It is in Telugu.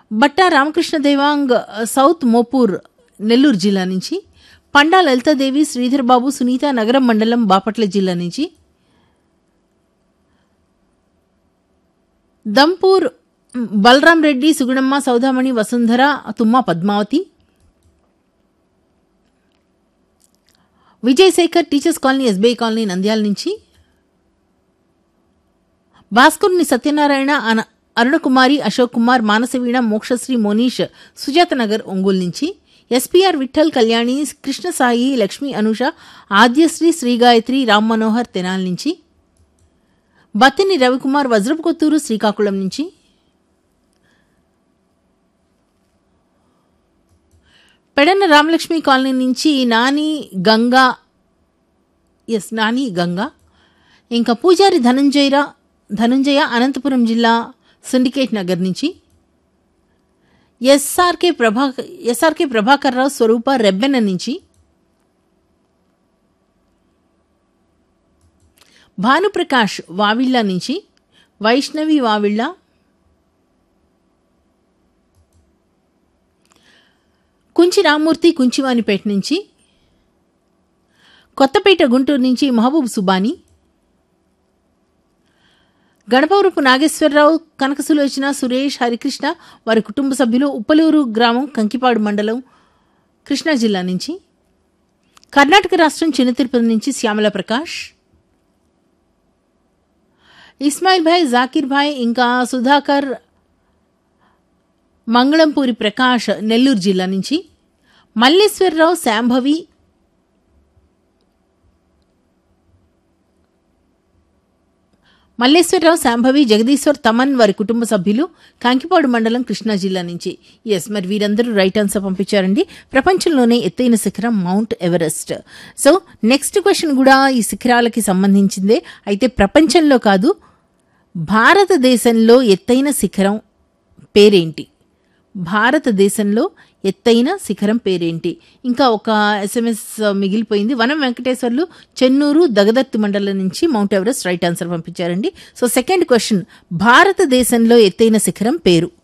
బట్టా రామకృష్ణ దేవాంగ్ సౌత్ మోపూర్ నెల్లూరు జిల్లా నుంచి పండా లలితాదేవి శ్రీధర్ బాబు సునీత నగరం మండలం బాపట్ల జిల్లా నుంచి దంపూర్ Balaram Reddy Sugunamma Soudamani Vasundhara Thumma Padmavathi Vijayasekhar teachers colony SBI colony Nandyal నుంచి భాస్కర్ని సత్యనారాయణ అన అరుణకుమారి అశోక్ కుమార్ మానసవీణ మోక్షశ్రీ మోనీష్ సుజాత నగర్ ఒంగోలు నుంచి ఎస్పీఆర్ విఠల్ కళ్యాణి కృష్ణసాయి లక్ష్మీ అనూష ఆద్యశ్రీ శ్రీగాయత్రి రామ్ మనోహర్ తెనాల్ నుంచి బత్తిని రవికుమార్ వజ్రపు కొత్తూరు శ్రీకాకుళం నుంచి పెడన్న రామలక్ష్మి కాలనీ నుంచి నాని గంగా ఎస్ నాని గంగా ఇంకా పూజారి ధనంజయరా ధనంజయ అనంతపురం జిల్లా సిండికేట్ నగర్ నుంచి ఎస్ఆర్కే ప్రభా ఎస్ఆర్కే ప్రభాకర్ రావు స్వరూప రెబ్బెన నుంచి భానుప్రకాష్ వావిళ్ళ నుంచి వైష్ణవి వావిళ్ళ కుంచి రామ్మూర్తి కుంచివానిపేట నుంచి కొత్తపేట గుంటూరు నుంచి మహబూబ్ సుబానీ గణపవరపు నాగేశ్వరరావు కనకసులోచన సురేష్ హరికృష్ణ వారి కుటుంబ సభ్యులు ఉప్పలూరు గ్రామం కంకిపాడు మండలం కృష్ణా జిల్లా నుంచి కర్ణాటక రాష్ట్రం చిన్న తిరుపతి నుంచి శ్యామల ప్రకాష్ ఇస్మాయిల్ భాయ్ జాకిర్ భాయ్ ఇంకా సుధాకర్ మంగళంపూరి ప్రకాష్ నెల్లూరు జిల్లా నుంచి మల్లేశ్వరరావు శాంభవి మల్లేశ్వరరావు శాంభవి జగదీశ్వర్ తమన్ వారి కుటుంబ సభ్యులు కాంకిపాడు మండలం కృష్ణా జిల్లా నుంచి ఎస్ మరి వీరందరూ రైట్ ఆన్సర్ పంపించారండి ప్రపంచంలోనే ఎత్తైన శిఖరం Mount Everest so next question కూడా ఈ శిఖరాలకి సంబంధించిందే అయితే ప్రపంచంలో కాదు భారతదేశంలో ఎత్తైన శిఖరం పేరేంటి భారతదేశంలో ఎత్తైన శిఖరం పేరేంటి ఇంకా ఒక ఎస్ఎంఎస్ మిగిలిపోయింది వనం వెంకటేశ్వర్లు చెన్నూరు దగదర్తి మండలం నుంచి మౌంట్ ఎవరెస్ట్ రైట్ ఆన్సర్ పంపించారండి సో సెకండ్ క్వశ్చన్ భారతదేశంలో ఎత్తైన శిఖరం పేరు